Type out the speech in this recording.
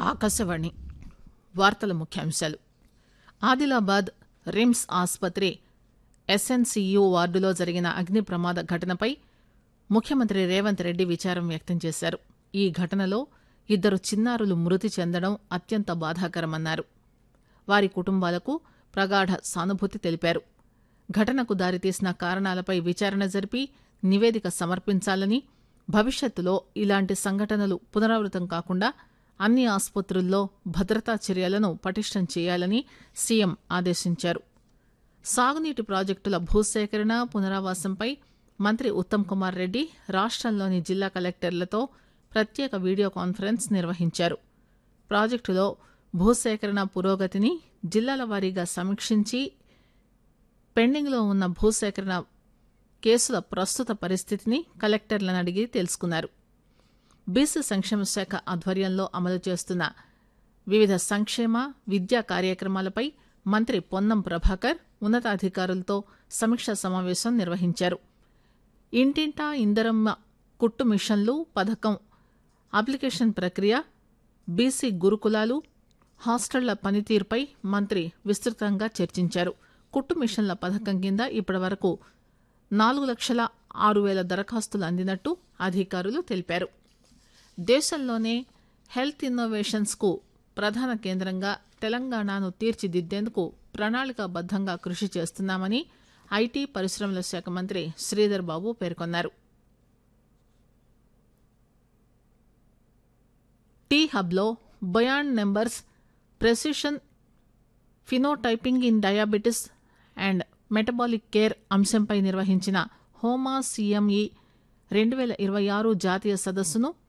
ఆకాశవాణి వార్తల ముఖ్యాంశాలు ఆదిలాబాద్ రిమ్స్ ఆసుపత్రి ఎస్ఎన్సీయూ వార్డులో జరిగిన అగ్ని ప్రమాద ఘటనపై ముఖ్యమంత్రి రేవంత్ రెడ్డి విచారం వ్యక్తం చేశారు ఈ ఘటనలో ఇద్దరు చిన్నారులు మృతి చెందడం అత్యంత బాధాకరమన్నారు వారి కుటుంబాలకు ప్రగాఢ సానుభూతి తెలిపారు ఘటనకు దారితీసిన కారణాలపై విచారణ జరిపి నివేదిక సమర్పించాలని భవిష్యత్తులో ఇలాంటి సంఘటనలు పునరావృతం కాకుండా అన్ని ఆసుపత్రుల్లో భద్రతా చర్యలను పటిష్టం చేయాలని సీఎం ఆదేశించారు సాగునీటి ప్రాజెక్టుల భూసేకరణ పునరావాసంపై మంత్రి ఉత్తమ్ కుమార్ రెడ్డి రాష్టంలోని జిల్లా కలెక్టర్లతో ప్రత్యేక వీడియో కాన్ఫరెన్స్ నిర్వహించారు ప్రాజెక్టులో భూసేకరణ పురోగతిని జిల్లాల వారీగా సమీక్షించి పెండింగ్లో ఉన్న భూసేకరణ కేసుల ప్రస్తుత పరిస్థితిని కలెక్టర్లను అడిగి తెలుసుకున్నారు బీసీ సంక్షేమ శాఖ ఆధ్వర్యంలో అమలు చేస్తున్న వివిధ సంక్షేమ విద్యా కార్యక్రమాలపై మంత్రి పొన్నం ప్రభాకర్ ఉన్నతాధికారులతో సమీక్షా సమావేశం నిర్వహించారు ఇంటింటా ఇందరమ్మ కుట్టు మిషన్లు పథకం అప్లికేషన్ ప్రక్రియ బీసీ గురుకులాలు హాస్టళ్ల పనితీరుపై మంత్రి విస్తృతంగా చర్చించారు కుట్టు మిషన్ల పథకం కింద ఇప్పటివరకు నాలుగు లక్షల ఆరు వేల దరఖాస్తులు అందినట్టు అధికారులు తెలిపారు దేశంలోనే హెల్త్ ఇన్నోవేషన్స్ కు ప్రధాన కేంద్రంగా తెలంగాణను తీర్చిదిద్దేందుకు ప్రణాళికాబద్దంగా కృషి చేస్తున్నామని ఐటీ పరిశ్రమల శాఖ మంత్రి శ్రీధర్ బాబు పేర్కొన్నారు టీ హబ్లో beyond numbers precision phenotyping in diabetes and metabolic care అంశంపై నిర్వహించిన హోమా సీఎంఈ రెండు వేల ఇరవై ఆరు జాతీయ సదస్సును